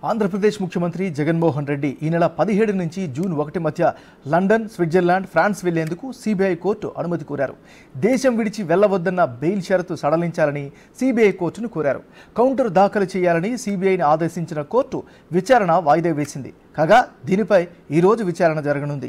ఆంధ్రప్రదేశ్ ముఖ్యమంత్రి జగన్మోహన్ రెడ్డి ఈ నెల పదిహేడు నుంచి జూన్ ఒకటి మధ్య లండన్ స్విట్జర్లాండ్ ఫ్రాన్స్ వెళ్లేందుకు సిబిఐ కోర్టు అనుమతి కోరారు దేశం విడిచి వెళ్లవద్దన్న బెయిల్ షరతు సడలించాలని సిబిఐ కోర్టును కోరారు కౌంటర్ దాఖలు చేయాలని సిబిఐని ఆదేశించిన కోర్టు విచారణ వాయిదా వేసింది కాగా దీనిపై ఈరోజు విచారణ జరగనుంది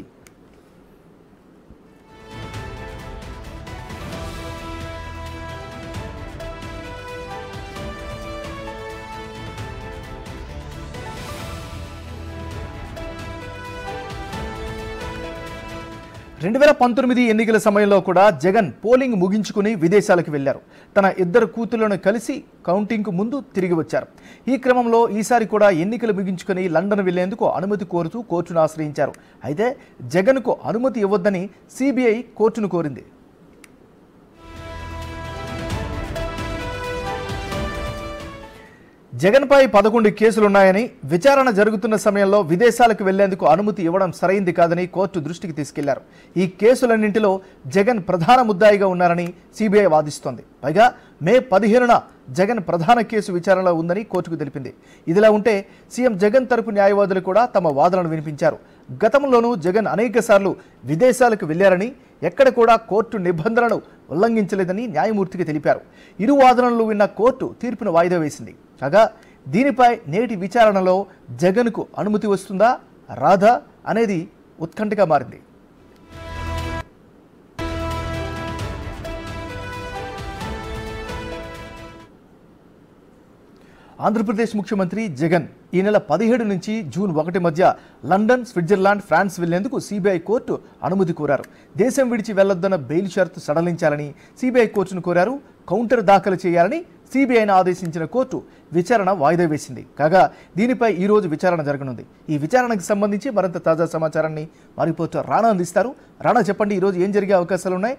రెండు వేల పంతొమ్మిది ఎన్నికల సమయంలో కూడా జగన్ పోలింగ్ ముగించుకుని విదేశాలకు వెళ్లారు తన ఇద్దరు కూతుళ్లను కలిసి కౌంటింగ్కు ముందు తిరిగి వచ్చారు ఈ క్రమంలో ఈసారి కూడా ఎన్నికలు ముగించుకుని లండన్ వెళ్లేందుకు అనుమతి కోరుతూ కోర్టును ఆశ్రయించారు అయితే జగన్కు అనుమతి ఇవ్వొద్దని సిబిఐ కోర్టును కోరింది జగన్పై పదకొండు కేసులున్నాయని విచారణ జరుగుతున్న సమయంలో విదేశాలకు వెళ్లేందుకు అనుమతి ఇవ్వడం సరైంది కాదని కోర్టు దృష్టికి తీసుకెళ్లారు ఈ కేసులన్నింటిలో జగన్ ప్రధాన ముద్దాయిగా ఉన్నారని సిబిఐ వాదిస్తోంది పైగా మే పదిహేనున జగన్ ప్రధాన కేసు విచారణలో ఉందని కోర్టుకు తెలిపింది ఇదిలా ఉంటే సీఎం జగన్ తరపు న్యాయవాదులు కూడా తమ వాదనలు వినిపించారు గతంలోనూ జగన్ అనేకసార్లు విదేశాలకు వెళ్లారని ఎక్కడ కూడా కోర్టు నిబంధనలను ఉల్లంఘించలేదని న్యాయమూర్తికి తెలిపారు ఇరు వాదనలు విన్న కోర్టు తీర్పును వాయిదా వేసింది కాగా దీనిపై నేటి విచారణలో జగన్కు అనుమతి వస్తుందా రాదా అనేది ఉత్కంఠగా మారింది ఆంధ్రప్రదేశ్ ముఖ్యమంత్రి జగన్ ఈ నెల పదిహేడు నుంచి జూన్ ఒకటి మధ్య లండన్ స్విట్జర్లాండ్ ఫ్రాన్స్ వెళ్లేందుకు సిబిఐ కోర్టు అనుమతి కోరారు దేశం విడిచి వెళ్లొద్దన్న బెయిల్ షరతు సడలించాలని సిబిఐ కోర్టును కోరారు కౌంటర్ దాఖలు చేయాలని సిబిఐని ఆదేశించిన కోర్టు విచారణ వాయిదా వేసింది కాగా దీనిపై ఈ రోజు విచారణ జరగనుంది ఈ విచారణకు సంబంధించి మరింత తాజా సమాచారాన్ని మా రిపోర్టర్ రాణా అందిస్తారు రాణా చెప్పండి ఈరోజు ఏం జరిగే అవకాశాలు ఉన్నాయి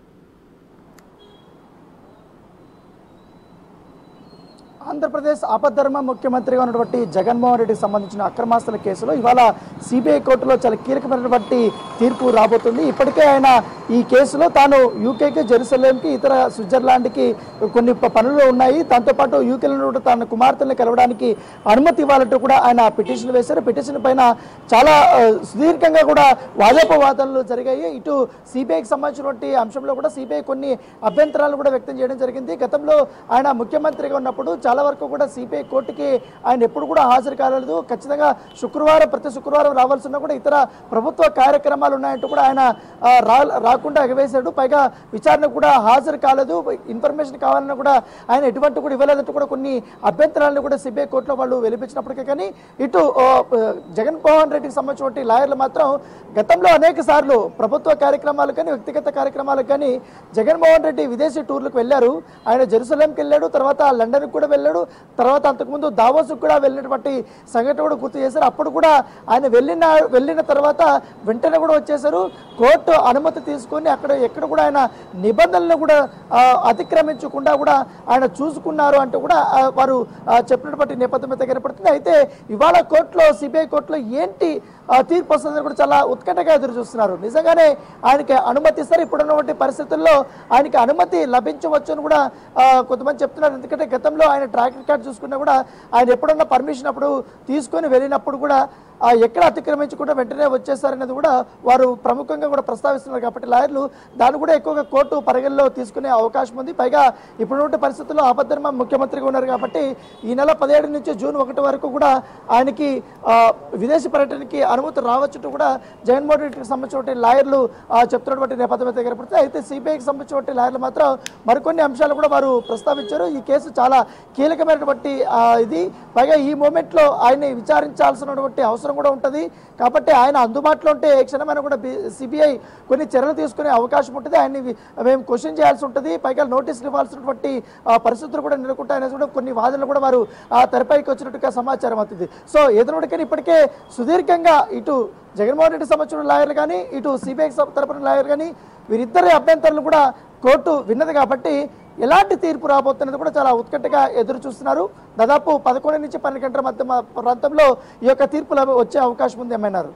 ఆంధ్రప్రదేశ్ ఆపద్ధర్మ ముఖ్యమంత్రిగా ఉన్నటువంటి జగన్మోహన్ రెడ్డికి సంబంధించిన అక్రమాస్తుల కేసులో ఇవాళ సిబిఐ కోర్టులో చాలా కీలకమైనటువంటి తీర్పు రాబోతుంది ఇప్పటికే ఆయన ఈ కేసులో తాను యూకేకి జెరూసలేంకి ఇతర స్విట్జర్లాండ్కి కొన్ని ప- పనులు ఉన్నాయి దాంతోపాటు యూకేలో ఉన్న తన కుమార్తెల్ని కలవడానికి అనుమతి ఇవ్వాలంటూ కూడా ఆయన పిటిషన్ వేశారు పిటిషన్ పైన చాలా ఆ, సుదీర్ఘంగా కూడా వాదోపవాదనలు జరిగాయి ఇటు సిబిఐకి సంబంధించినటువంటి అంశంలో కూడా సిబిఐ కొన్ని అభ్యంతరాలు కూడా వ్యక్తం చేయడం జరిగింది గతంలో ఆయన ముఖ్యమంత్రిగా ఉన్నప్పుడు చాలా వరకు కూడా సిబిఐ కోర్టుకి ఆయన ఎప్పుడు కూడా హాజరు కాలేదు ఖచ్చితంగా శుక్రవారం ప్రతి శుక్రవారం రావాల్సి ఉన్నా కూడా ఇతర ప్రభుత్వ కార్యక్రమాలు ఉన్నాయంటూ కూడా ఆయన ఆ, రా రాకుండా ఎగవేశాడు పైగా విచారణ కూడా హాజరు కాలేదు ఇన్ఫర్మేషన్ కావాలన్నా కూడా ఆయన ఎటువంటి కూడా ఇవ్వలేదంటూ కూడా కొన్ని అభ్యంతరాలను కూడా సిబిఐ కోర్టులో వాళ్ళు వెలిపించినప్పటికీ కానీ ఇటు ఆ, జగన్మోహన్ రెడ్డికి సంబంధించినటువంటి లాయర్లు మాత్రం గతంలో అనేక సార్లు ప్రభుత్వ కార్యక్రమాలు కానీ వ్యక్తిగత కార్యక్రమాలకు కానీ జగన్మోహన్ రెడ్డి విదేశీ టూర్లకు వెళ్ళారు ఆయన జెరూసలేంకి వెళ్ళాడు తర్వాత లండన్కి కూడా వెళ్ళాడు తర్వాత అంతకుముందు దావోస్కి కూడా వెళ్ళినటువంటి సంఘటన కూడా గుర్తు చేశారు అప్పుడు కూడా ఆయన వెళ్ళిన వెళ్ళిన తర్వాత వెంటనే కూడా వచ్చేసారు కోర్టు అనుమతి తీసుకొని అక్కడ ఎక్కడ కూడా ఆయన నిబంధనలను కూడా ఆ, అతిక్రమించకుండా కూడా ఆయన చూసుకున్నారు అంటూ కూడా ఆ, వారు ఆ, చెప్పినటువంటి నేపథ్యం అయితే కనపడుతుంది అయితే ఇవాళ కోర్టులో సిబిఐ కోర్టులో ఏంటి ఆ, తీర్పు వస్తుందని కూడా చాలా ఉత్కంఠగా ఎదురు చూస్తున్నారు నిజంగానే ఆయనకి అనుమతి ఇస్తారు ఇప్పుడున్నటువంటి పరిస్థితుల్లో ఆయనకి అనుమతి లభించవచ్చు అని కూడా ఆ, కొంతమంది చెప్తున్నారు ఎందుకంటే గతంలో ఆయన ట్రాక్ రికార్డ్ చూసుకున్నా కూడా ఆయన ఎప్పుడన్నా పర్మిషన్ అప్పుడు తీసుకొని వెళ్ళినప్పుడు కూడా ఆ, ఎక్కడ అతిక్రమించకుండా వెంటనే వచ్చేసారనేది కూడా వారు ప్రముఖంగా కూడా ప్రస్తావిస్తున్నారు కాబట్టి లాయర్లు దాన్ని కూడా ఎక్కువగా కోర్టు పరిగణలో తీసుకునే అవకాశం ఉంది పైగా ఇప్పుడున్న పరిస్థితుల్లో ఆపద్ధర్మ ముఖ్యమంత్రిగా ఉన్నారు కాబట్టి ఈ నెల పదిహేడు నుంచి జూన్ ఒకటి వరకు కూడా ఆయనకి ఆ, విదేశీ పర్యటనకి అనుమతి రావచ్చుంటూ కూడా జగన్మోహన్ రెడ్డికి సంబంధించినటువంటి లాయర్లు ఆ, చెప్తున్నటువంటి నేపథ్యం అయితే కనపడుతుంది అయితే సిబిఐకి సంబంధించినటువంటి లాయర్లు మాత్రం మరికొన్ని అంశాలు కూడా వారు ప్రస్తావించారు ఈ కేసు చాలా కీలకమైనటువంటి ఆ, ఇది పైగా ఈ మూమెంట్లో ఆయన్ని విచారించాల్సినటువంటి అవసరం కూడా ఉంటుంది కాబట్టి ఆయన అందుబాటులో ఉంటే ఏ క్షణమైనా కూడా సిబిఐ కొన్ని చర్యలు తీసుకునే అవకాశం ఉంటుంది ఆయన్ని వి- మేము క్వశ్చన్ చేయాల్సి ఉంటుంది పైగా నోటీసులు ఇవ్వాల్సినటువంటి ఆ, పరిస్థితులు కూడా నెలకొంటాయనేసి కూడా కొన్ని వాదనలు కూడా వారు ఆ తెరపైకి వచ్చినట్టుగా సమాచారం అవుతుంది సో ఎదురుడికని ఇప్పటికే సుదీర్ఘంగా ఇటు జగన్మోహన్ రెడ్డి సంబంధించిన లాయర్లు కానీ ఇటు సిబిఐ తరపున లాయర్ కానీ వీరిద్దరి అభ్యంతరాలు కూడా కోర్టు విన్నది కాబట్టి ఎలాంటి తీర్పు రాబోతున్నది కూడా చాలా ఉత్కంఠగా ఎదురు చూస్తున్నారు దాదాపు పదకొండు నుంచి పన్నెండు గంటల మధ్య మా ప్రాంతంలో ఈ యొక్క తీర్పులు అవి వచ్చే అవకాశం ఉంది ఏమన్నారు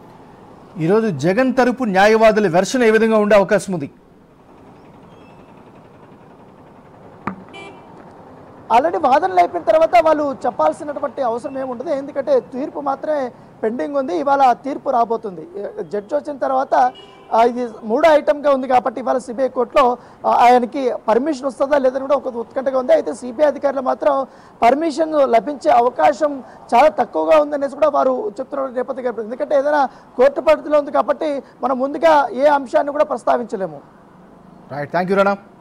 ఈరోజు జగన్ తరపు న్యాయవాదుల వెర్షన్ ఏ విధంగా ఉండే అవకాశం ఉంది ఆల్రెడీ వాదనలు అయిపోయిన తర్వాత వాళ్ళు చెప్పాల్సినటువంటి అవసరం ఏముండదు ఎందుకంటే తీర్పు మాత్రమే పెండింగ్ ఉంది ఇవాళ తీర్పు రాబోతుంది జడ్జి వచ్చిన తర్వాత ఆ, ఇది మూడో ఐటమ్గా ఉంది కాబట్టి ఇవాళ సిబిఐ కోర్టులో ఆ, ఆయనకి పర్మిషన్ వస్తుందా లేదని కూడా ఒక ఉత్కంఠగా ఉంది అయితే సిబిఐ అధికారులు మాత్రం పర్మిషన్ లభించే అవకాశం చాలా తక్కువగా ఉందనేసి కూడా వారు చెప్తున్న నేపథ్యం కనపడుతుంది. ఎందుకంటే ఏదైనా కోర్టు పరిధిలో ఉంది కాబట్టి మనం ముందుగా ఏ అంశాన్ని కూడా ప్రస్తావించలేము రైట్ థ్యాంక్ యూ రాణా